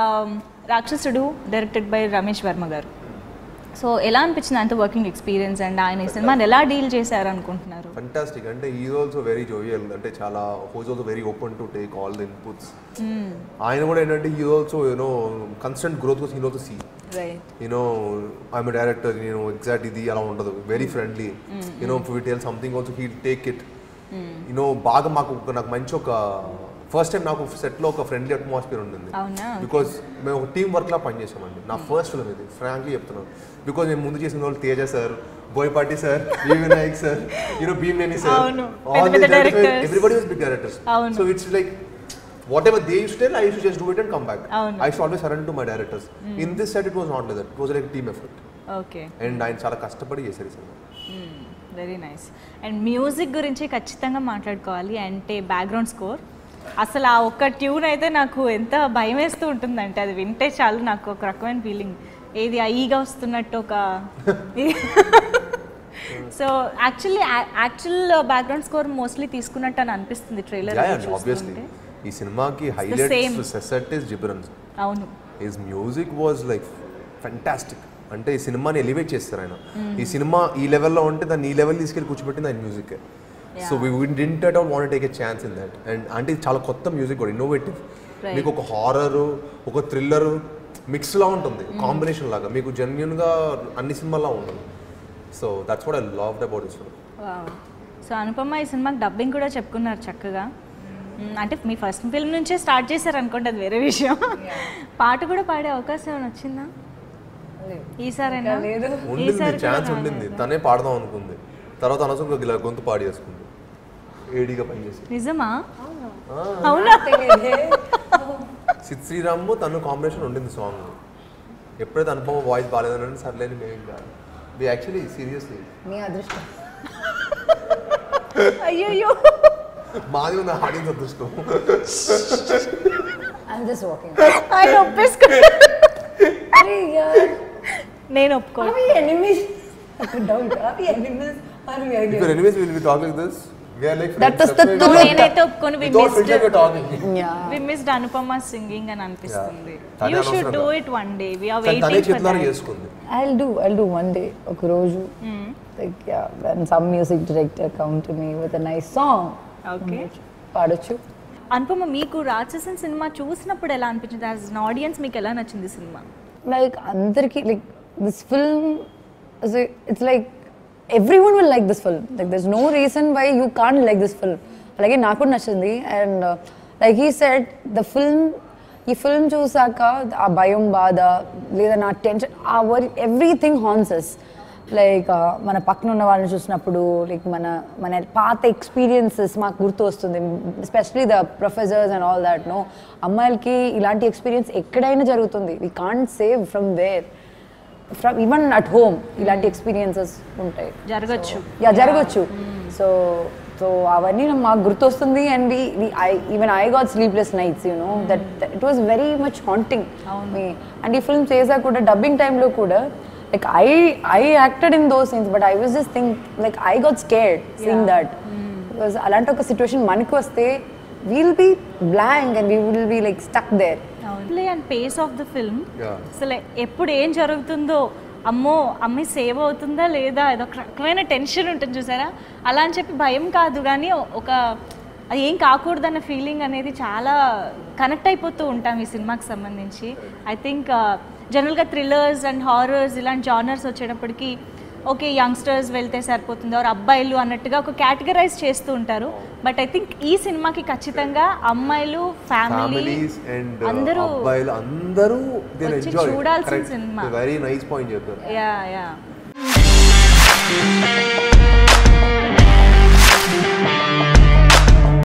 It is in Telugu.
రాక్షసుడు డైరెక్టెడ్ బై రమేష్ వర్మ గారు సో ఎలా అనిపించింది అంత వర్కింగ్ ఎక్స్పీరియన్స్ అండ్ ఆయన ఈ సినిమాని ఎలా డీల్ చేశారు అనుకుంటున్నారు ఫంటాస్టిక్ అంటే ఈ ఆల్సో వెరీ జోవియల్ అంటే చాలా హోజ్ also very open to take all the inputs ఆయన కూడా ఏంటంటే ఈ ఆల్సో యూనో కన్స్టెంట్ గ్రోత్ కోసం ఈ also see right you know I'm director నేను ఎగ్జాక్ట్ ఇది అలా ఉండదు very friendly you know we tell something also he take it you know బాగా మాకు ఒక- నాకు మంచి ఒక ఫస్ట్ టైం నాకు సెట్లో ఒక ఫ్రెండ్లీ అట్మాస్ఫియర్ ఉండింది అవునా బికాస్ మేము ఒక టీం వర్క్ లా పనిచేసామండి నా ఫస్ట్ ఫిల్మ్ ఇది ఫ్రాంక్లీ చెప్తున్నాను బికాస్ నేను ముందు చేసిన వాళ్ళు Teja sir Boyapati sir V Vinayak sir you know Bhimaneni sir అవును. పెద్ద పెద్ద directors. Everybody was big directors అవును. So it's like whatever they use tell I use just do it and come back అవును. I should always surrender to my directors in this set it was not like that it was like team effort okay and ఆయన చాలా కష్టపడి చేశారు ఈ సినిమా వెరీ నైస్ అండ్ మ్యూజిక్ గురించి ఖచ్చితంగా మాట్లాడుకోవాలి అంటే బ్యాక్గ్రౌండ్ స్కోర్ అసలు ఆ ఒక్క ట్యూన్ అయితే నాకు ఎంత భయం వేస్తూ ఉంటుందంటే అది వింటే చాలు నాకు ఒక రకమైన ఫీలింగ్ ఏది ఈగా వస్తున్నట్టు ఒక so actually actual background score mostly తీసుకున్నట్టు అని అనిపిస్తుంది ట్రైలర్ ఆబ్వియస్లీ ఈ సినిమాకి same. Highlight set is Ghibran's అవును his music was like fantastic అంటే ఈ సినిమాని ఎలివేట్ చేస్తారు ఆయన ఈ సినిమా ఈ లెవెల్లో ఉంటే దాన్ని ఈ లెవెల్ తీసుకెళ్ళి కూర్చోబెట్టింది ఆయన music so we didn't at out want take a chance in that and అంటే ఇది చాలా కొత్త మ్యూజిక్ కూడా ఇన్నోవేటివ్ Right. మీకు ఒక హారర్ ఒక థ్రిల్లర్ మిక్స్ లా ఉంటుంది కాంబినేషన్ లాగా మీకు జెన్యున్ గా అన్ని సినిమాలా ఉండదు so that's what I love about this film so Anupama ఈ సినిమాకి డబ్బింగ్ కూడా చెప్పుకున్నారు చక్కగా మ్, అంటే మీ ఫస్ట్ ఫిల్మ్ నుంచే స్టార్ట్ చేశారు అనుకోండి అది వేరే విషయం పాట కూడా పాడే అవకాశం ఏమైనా వచ్చిందా ఈసారైనా ఉండింది ఈసారి కూడా ఛాన్స్ ఉండింది తనే పాడదాం అనుకుంది తర్వాత అనవసరంగా ఇలా గొంతు పాడి చేసుకుంది ఏడీగా పనిచేసి నిజమా అవునా సిద్ శ్రీరామ్ తను కాంబినేషన్ ఉండింది సాంగ్ ఎప్పుడైతే అనుపమ వాయిస్ బాగాలేదని సర్లేని మేము ఇంకా వి యాక్చువల్లీ సీరియస్లీ మీ అదృష్టం అయ్యో మాది ఉన్న ఆడియన్స్ అదృష్టం ఐఎమ్ జస్ట్ వాకింగ్ ఆయన ఒప్పేసుకో అరే యార్ నేను ఒప్పుకో are we enemies doubt are we enemies are we If again you're enemies, we'll be talking like this. We are like That friends. was the That's why truth. we- నేనైతే ఒప్పుకొని we Without filter, we're missed talking. yeah we missed Anupama singing అని అనిపిస్తుంది తనే యూ షుడ్ అనవసరంగా. Do it one day we are తను తనే వెయిటింగ్ ఫర్ చేతులారా దట్ చేసుకుంది I'll do I'll do one day ఒక రోజు like yeah when some music director come to me with a nice song Okay. పాడొచ్చు Anupama మీకు రాక్షసన్ సినిమా చూసినప్పుడు ఎలా అనిపించింది యాజ్ అన్ ఆడియన్స్ మీకు ఎలా నచ్చింది సినిమా లైక్ అందరికి like this film it's like everyone will like this film like this no reason why you can like this film అలాగే నాకు కూడా నచ్చింది అండ్ లైక్ ఈ సెట్ ద ఫిల్మ్ ఈ ఫిల్మ్ చూసాక ఆ భయం బాధ లేదా నా టెన్షన్ ఆ వరి ఎవ్రీథింగ్ హాన్సెస్ లైక్ మన పక్కన ఉన్న వాళ్ళని చూసినప్పుడు లైక్ మన మన పాత ఎక్స్పీరియన్సెస్ మాకు గుర్తు వస్తుంది especially the professors and all that no అమ్మాయిలకి ఇలాంటి ఎక్స్పీరియన్స్ ఎక్కడైనా జరుగుతుంది we can't save from where from even at home ఇలాంటి ఎక్స్పీరియన్సెస్ ఉంటాయి జరగచ్చు యా జరగచ్చు సో సో అవన్నీ నాకు మాకు గుర్తొస్తుంది and we I even I got sleepless nights you know that it was very much haunting me and ఈ ఫిల్మ్ చేసా కూడా డబ్బింగ్ టైంలో కూడా like I I acted in those scenes but I was just think like I got scared seeing that because అలాంటి ఒక సిచ్యువేషన్ మనకి వస్తే we'll be blank and we will be like stuck there play and pace of the film Yeah. అసలు ఎప్పుడు ఏం జరుగుతుందో అమ్మో అమ్మాయి సేవ్ అవుతుందా లేదా అదొక రకమైన టెన్షన్ ఉంటుంది చూసారా అలా అని చెప్పి భయం కాదు కానీ ఒక అది ఏం కాకూడదన్న ఫీలింగ్ అనేది చాలా కనెక్ట్ అయిపోతూ ఉంటాం ఈ సినిమాకి సంబంధించి ఐ థింక్ జనరల్గా థ్రిల్లర్స్ అండ్ హారర్స్ ఇలాంటి జానర్స్ వచ్చేటప్పటికి ఓకే యంగ్స్టర్స్ వెళ్తే సరిపోతుంది ఆర్ అబ్బాయిలు అన్నట్టుగా ఒక కేటగరైజ్ చేస్తూ ఉంటారు బట్ ఐ థింక్ ఈ సినిమాకి ఖచ్చితంగా అమ్మాయిలు ఫ్యామిలీ ఫ్యామిలీస్ అండ్ అందరూ అబ్బాయిలు అందరూ వచ్చి చూడాల్సిన సినిమా. వెరీ నైస్ పాయింట్ చెప్పారు యా యా